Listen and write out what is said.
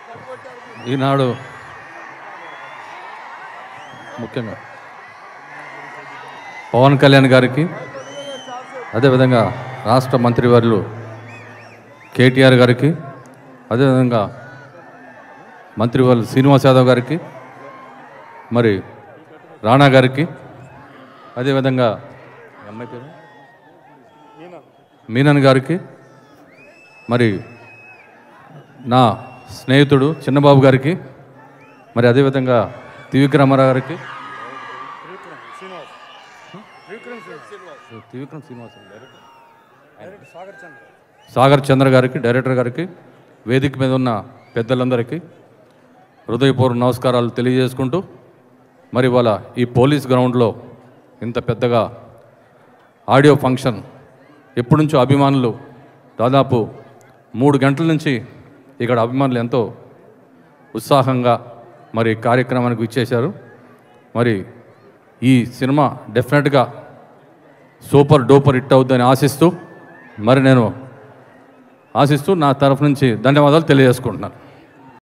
ఈనాడు ముఖ్యంగా పవన్ కళ్యాణ్ గారికి అదేవిధంగా రాష్ట్ర మంత్రివర్యులు కేటీఆర్ గారికి అదేవిధంగా మంత్రివర్యులు శ్రీనివాస్ యాదవ్ గారికి మరి రాణా గారికి అదేవిధంగా ఈ అమ్మాయి పేరు మీనన్ గారికి మరి నా స్నేహితుడు చిన్నబాబు గారికి మరి అదేవిధంగా త్రివిక్రమరావు గారికి త్రివిక్రమ్ శ్రీనివాస్ సాగర్ చంద్ర గారికి డైరెక్టర్ గారికి వేదిక మీద ఉన్న పెద్దలందరికీ హృదయపూర్వక నమస్కారాలు తెలియజేసుకుంటూ మరి ఇవాళ ఈ పోలీస్ గ్రౌండ్లో ఇంత పెద్దగా ఆడియో ఫంక్షన్ ఎప్పటి నుంచో అభిమానులు దాదాపు మూడు గంటల నుంచి ఇక్కడ అభిమానులు ఎంతో ఉత్సాహంగా మరి కార్యక్రమానికి ఇచ్చేశారు మరి ఈ సినిమా డెఫినెట్గా సూపర్ డూపర్ హిట్ అవుద్దని ఆశిస్తూ మరి నేను ఆశిస్తూ నా తరఫు నుంచి ధన్యవాదాలు తెలియజేసుకుంటున్నాను